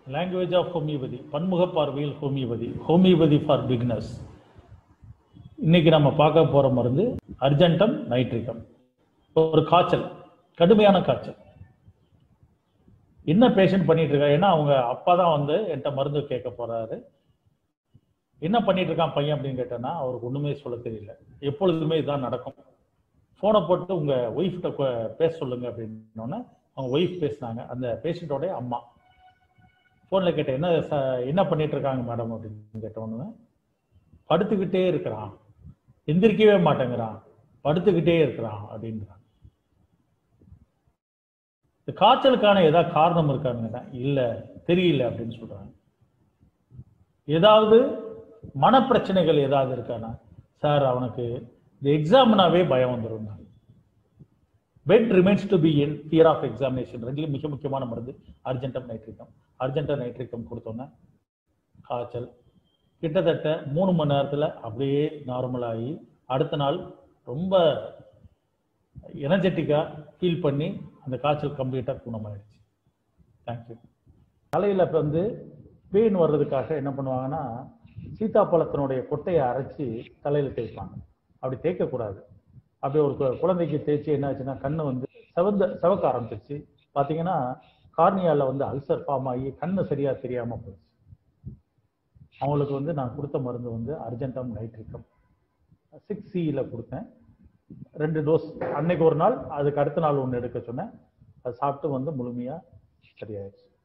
language of homeopathy பன்முக பார்வையில் homeopathy homeopathy for beginners இன்னைக்கு நம்ம பார்க்க போற மருந்து அர்ஜென்டம் நைட்ரிகம் ஒரு காய்ச்சல் கடுமையான காய்ச்சல் என்ன பேஷண்ட் பண்ணிட்டு இருக்கா ஏன்னா அவங்க அப்பா தான் வந்து என்கிட்ட மருந்து கேட்க போறாரு என்ன பண்ணிட்டு இருக்கான் பையன் அப்படின்னு கேட்டேன்னா அவருக்கு ஒண்ணுமே சொல்ல தெரியல எப்பொழுதுமே இதுதான் நடக்கும் ஃபோனை போட்டு உங்க ஒய்ஃப்கிட்ட பேச சொல்லுங்க அப்படின்னோடனே அவங்க ஒய்ஃப் பேசினாங்க அந்த பேஷண்ட்டோட அம்மா ஃபோனில் கேட்டேன் என்ன ச- என்ன பண்ணிட்டு இருக்காங்க மேடம் அப்படின்னு கேட்டோன்னு படுத்துக்கிட்டே இருக்கிறான் எந்திரிக்கவே மாட்டேங்கிறான் படுத்துக்கிட்டே இருக்கிறான் அப்படின்றான் இந்த காய்ச்சலுக்கான ஏதாவது காரணம் இருக்கான்னு இல்லை தெரியல அப்படின்னு சொல்றாங்க ஏதாவது மனப்பிரச்சனைகள் ஏதாவது இருக்கானா சார் அவனுக்கு இந்த எக்ஸாம்னாவே பயம் வந்துடும் bed remains to be in fear of examination ரெண்டுலையும் மிக முக்கியமான மருந்து அர்ஜென்டம் நைட்ரிகம் அர்ஜென்டம் நைட்ரிகம் கொடுத்தோன்னே காய்ச்சல் கிட்டத்தட்ட மூணு மணி நேரத்தில் அப்படியே நார்மலாகி அடுத்த நாள் ரொம்ப எனர்ஜெட்டிக்காக ஃபீல் பண்ணி அந்த காய்ச்சல் கம்ப்ளீட்டாக குணமாயிடுச்சு தேங்க்யூ தலையில் இப்போ வந்து பெயின் வர்றதுக்காக என்ன பண்ணுவாங்கன்னா சீத்தாப்பழத்தினுடைய கொட்டையை அரைச்சி தலையில் தேய்ப்பாங்க அப்படி தேய்க்கக்கூடாது அப்படி ஒரு கு- குழந்தைக்கு தேய்ச்சி என்ன ஆச்சுன்னா கண்ணு வந்து செவந்த செவக்க ஆரம்பிச்சிருச்சு பார்த்தீங்கன்னா கார்னியால வந்து அல்சர் ஃபார்ம் ஆகி கண்ணு சரியா தெரியாம போச்சு அவங்களுக்கு வந்து நான் கொடுத்த மருந்து வந்து அர்ஜென்டம் நைட்ரிக்கம் சிக்ஸ் சியில் கொடுத்தேன் ரெண்டு டோஸ் அன்னைக்கு ஒரு நாள் அதுக்கு அடுத்த நாள் ஒன்று எடுக்க சொன்னேன் அது சாப்பிட்டு வந்து முழுமையாக சரியாயிடுச்சு